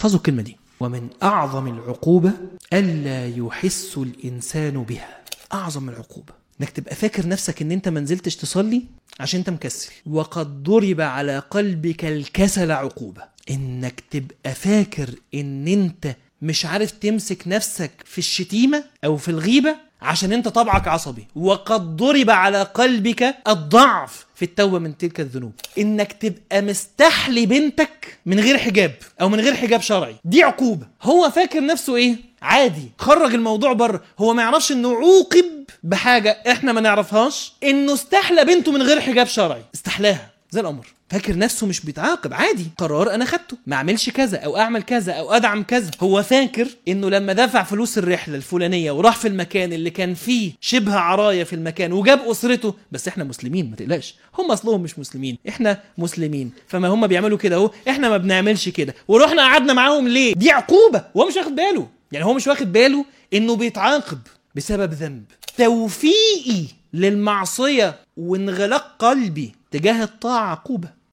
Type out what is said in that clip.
احفظوا الكلمة دي ومن أعظم العقوبة ألا يحس الإنسان بها أعظم العقوبة انك تبقى فاكر نفسك ان انت منزلتش تصلي عشان انت مكسل وقد ضرب على قلبك الكسل عقوبة انك تبقى فاكر ان انت مش عارف تمسك نفسك في الشتيمة او في الغيبة عشان انت طبعك عصبي وقد ضرب على قلبك الضعف في التوبة من تلك الذنوب انك تبقى مستحلي بنتك من غير حجاب او من غير حجاب شرعي دي عقوبة هو فاكر نفسه ايه عادي خرج الموضوع بره هو ما يعرفش انه عوقب بحاجة احنا ما نعرفهاش انه استحلى بنته من غير حجاب شرعي استحلاها زي الامر فاكر نفسه مش بيتعاقب عادي قرار انا خدته ما اعملش كذا او اعمل كذا او ادعم كذا هو فاكر انه لما دفع فلوس الرحله الفلانيه وراح في المكان اللي كان فيه شبه عرايه في المكان وجاب اسرته بس احنا مسلمين ما تقلقش هم اصلهم مش مسلمين احنا مسلمين فما هم بيعملوا كده اهو احنا ما بنعملش كده ورحنا قعدنا معاهم ليه دي عقوبه وهو مش واخد باله يعني هو مش واخد باله انه بيتعاقب بسبب ذنب توفيقي للمعصيه وانغلاق قلبي تجاه الطاعه عقوبه